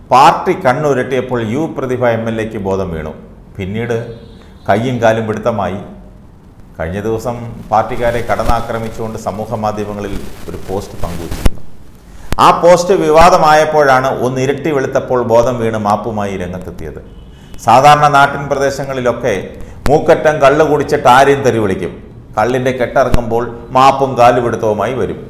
party കണ്ണുരട്ടിയപ്പോൾ U Prathibha M L എക്ക് ബോധം വീണു പിന്നീട് കയ്യും കാലും പിടുത്തമായി കഴിഞ്ഞ ദിവസം പാർട്ടിക്കാരെ കടന്നാക്രമിച്ചുകൊണ്ട് സമൂഹ മാധ്യമങ്ങളിൽ ഒരു പോസ്റ്റ് പങ്കുവച്ചിരുന്നു ആ പോസ്റ്റ് വിവാദമായപ്പോഴാണ് ഒന്ന് ഇരട്ടി വെളുത്തപ്പോൾ ബോധം വീണ് മാപ്പുമായി രംഗത്തെത്തിയത് സാധാരണ നാട്ടിൻ പ്രദേശങ്ങളിലൊക്കെ മൂക്കറ്റം കള്ള് കുടിച്ചിട്ട് ആരെയും തെറി വിളിക്കും കള്ളിൻ്റെ കെട്ടിറങ്ങുമ്പോൾ മാപ്പും കാലുപിടുത്തവുമായി വരും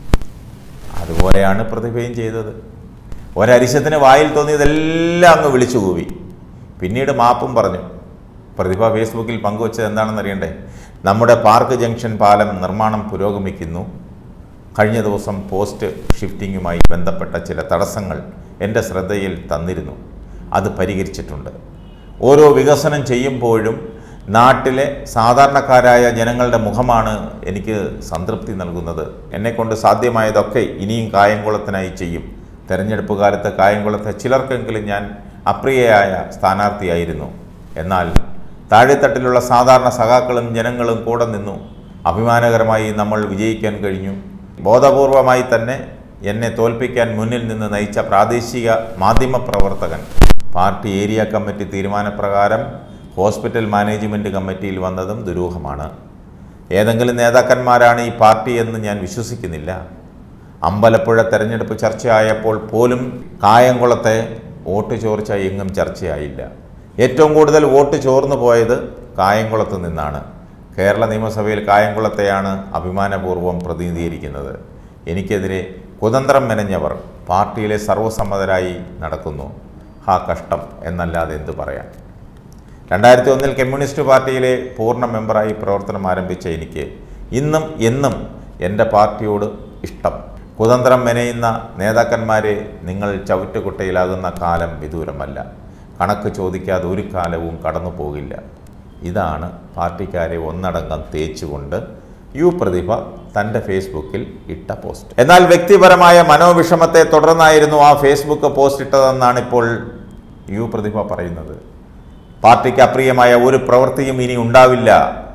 അതുപോലെയാണ് പ്രതിഭയും ചെയ്തത് ഒരരിശത്തിന് വായിൽ തോന്നിയതെല്ലാം അങ്ങ് വിളിച്ചു കൂവി പിന്നീട് മാപ്പും പറഞ്ഞു പ്രതിഭ ഫേസ്ബുക്കിൽ പങ്കുവച്ചത് എന്താണെന്ന് അറിയണ്ടേ നമ്മുടെ പാർക്ക് ജംഗ്ഷൻ പാലം നിർമ്മാണം പുരോഗമിക്കുന്നു കഴിഞ്ഞ ദിവസം പോസ്റ്റ് ഷിഫ്റ്റിങ്ങുമായി ബന്ധപ്പെട്ട ചില തടസ്സങ്ങൾ എൻ്റെ ശ്രദ്ധയിൽ തന്നിരുന്നു അത് പരിഹരിച്ചിട്ടുണ്ട് ഓരോ വികസനം ചെയ്യുമ്പോഴും നാട്ടിലെ സാധാരണക്കാരായ ജനങ്ങളുടെ മുഖമാണ് എനിക്ക് സംതൃപ്തി നൽകുന്നത് എന്നെക്കൊണ്ട് സാധ്യമായതൊക്കെ ഇനിയും കായംകുളത്തിനായി ചെയ്യും തെരഞ്ഞെടുപ്പ് കാലത്ത് കായംകുളത്തെ ചിലർക്കെങ്കിലും ഞാൻ അപ്രിയയായ സ്ഥാനാർത്ഥിയായിരുന്നു എന്നാൽ താഴെത്തട്ടിലുള്ള സാധാരണ സഖാക്കളും ജനങ്ങളും കൂടെ നിന്നു അഭിമാനകരമായി നമ്മൾ വിജയിക്കാൻ കഴിഞ്ഞു ബോധപൂർവമായി തന്നെ എന്നെ തോൽപ്പിക്കാൻ മുന്നിൽ നിന്ന് നയിച്ച പ്രാദേശിക മാധ്യമ പ്രവർത്തകൻ പാർട്ടി ഏരിയ കമ്മിറ്റി തീരുമാനപ്രകാരം ഹോസ്പിറ്റൽ മാനേജ്മെൻറ്റ് കമ്മിറ്റിയിൽ വന്നതും ദുരൂഹമാണ് ഏതെങ്കിലും നേതാക്കന്മാരാണ് ഈ പാർട്ടി എന്ന് ഞാൻ വിശ്വസിക്കുന്നില്ല അമ്പലപ്പുഴ തെരഞ്ഞെടുപ്പ് ചർച്ചയായപ്പോൾ പോലും കായംകുളത്തെ വോട്ട് ചോർച്ച എങ്ങും ചർച്ചയായില്ല ഏറ്റവും കൂടുതൽ വോട്ട് ചോർന്നു പോയത് കായംകുളത്ത് നിന്നാണ് കേരള നിയമസഭയിൽ കായംകുളത്തെയാണ് അഭിമാനപൂർവ്വം പ്രതിനിധീകരിക്കുന്നത് എനിക്കെതിരെ കുതന്ത്രം മെനഞ്ഞവർ പാർട്ടിയിലെ സർവ്വസമ്മതരായി നടക്കുന്നു ഹാ കഷ്ടം എന്നല്ലാതെ എന്തു പറയാൻ രണ്ടായിരത്തി ഒന്നിൽ കമ്മ്യൂണിസ്റ്റ് പാർട്ടിയിലെ പൂർണ്ണ മെമ്പറായി പ്രവർത്തനം ആരംഭിച്ച എനിക്ക് ഇന്നും എന്നും എൻ്റെ പാർട്ടിയോട് ഇഷ്ടം കുതന്ത്രം മെനയുന്ന നേതാക്കന്മാരെ നിങ്ങൾ ചവിറ്റുകുട്ടയിലാകുന്ന കാലം വിദൂരമല്ല കണക്ക് ചോദിക്കാതെ ഒരു കാലവും കടന്നു പോകില്ല ഇതാണ് പാർട്ടിക്കാരെ ഒന്നടങ്കം തേച്ചുകൊണ്ട് യു പ്രതിഭ തൻ്റെ ഫേസ്ബുക്കിൽ ഇട്ട പോസ്റ്റ് എന്നാൽ വ്യക്തിപരമായ മനോവിഷമത്തെ തുടർന്നായിരുന്നു ആ ഫേസ്ബുക്ക് പോസ്റ്റ് ഇട്ടതെന്നാണ് ഇപ്പോൾ യു പ്രതിഭ പറയുന്നത് പാർട്ടിക്ക് അപ്രിയമായ ഒരു പ്രവൃത്തിയും ഇനി ഉണ്ടാവില്ല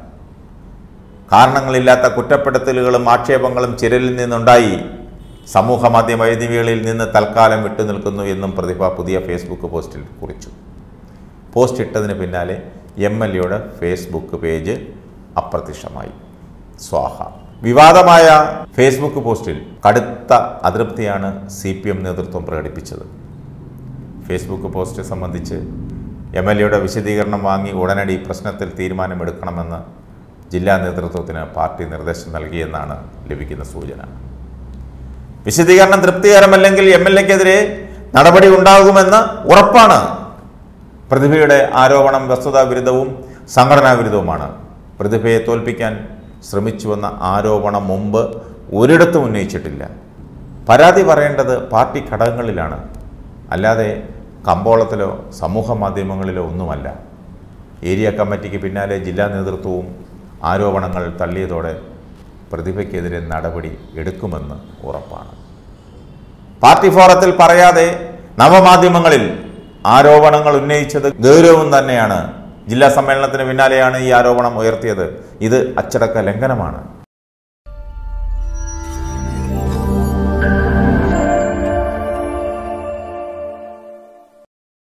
കാരണങ്ങളില്ലാത്ത കുറ്റപ്പെടുത്തലുകളും ആക്ഷേപങ്ങളും ചിരലിൽ നിന്നുണ്ടായി സമൂഹ മാധ്യമ വേദികളിൽ നിന്ന് തൽക്കാലം വിട്ടുനിൽക്കുന്നു എന്നും പ്രതിഭ പുതിയ ഫേസ്ബുക്ക് പോസ്റ്റിൽ കുറിച്ചു പോസ്റ്റ് ഇട്ടതിന് പിന്നാലെ എം എൽ എയുടെ ഫേസ്ബുക്ക് പേജ് അപ്രത്യക്ഷമായി സ്വാഹ വിവാദമായ ഫേസ്ബുക്ക് പോസ്റ്റിൽ കടുത്ത അതൃപ്തിയാണ് സി പി എം നേതൃത്വം പ്രകടിപ്പിച്ചത് ഫേസ്ബുക്ക് പോസ്റ്റ് സംബന്ധിച്ച് എം എൽ എയുടെ വിശദീകരണം വാങ്ങി ഉടനടി പ്രശ്നത്തിൽ തീരുമാനമെടുക്കണമെന്ന് ജില്ലാ നേതൃത്വത്തിന് പാർട്ടി നിർദ്ദേശം നൽകിയെന്നാണ് ലഭിക്കുന്ന സൂചന വിശദീകരണം തൃപ്തികരമല്ലെങ്കിൽ എം എൽ എക്കെതിരെ നടപടി ഉണ്ടാകുമെന്ന് ഉറപ്പാണ് പ്രതിഭയുടെ ആരോപണം വസ്തുതാ വിരുദ്ധവും സംഘടനാ വിരുദ്ധവുമാണ് പ്രതിഭയെ തോൽപ്പിക്കാൻ ശ്രമിച്ചുവെന്ന ആരോപണം മുമ്പ് ഒരിടത്തും ഉന്നയിച്ചിട്ടില്ല പരാതി പറയേണ്ടത് പാർട്ടി ഘടകങ്ങളിലാണ് അല്ലാതെ കമ്പോളത്തിലോ സമൂഹ മാധ്യമങ്ങളിലോ ഒന്നുമല്ല ഏരിയ കമ്മിറ്റിക്ക് പിന്നാലെ ജില്ലാ നേതൃത്വവും ആരോപണങ്ങൾ തള്ളിയതോടെ പ്രതിഭയ്ക്കെതിരെ നടപടി എടുക്കുമെന്ന് ഉറപ്പാണ് പാർട്ടി ഫോറത്തിൽ പറയാതെ നവമാധ്യമങ്ങളിൽ ആരോപണങ്ങൾ ഉന്നയിച്ചത് ഗൗരവം തന്നെയാണ് ജില്ലാ സമ്മേളനത്തിന് പിന്നാലെയാണ് ഈ ആരോപണം ഉയർത്തിയത് ഇത് അച്ചടക്ക ലംഘനമാണ്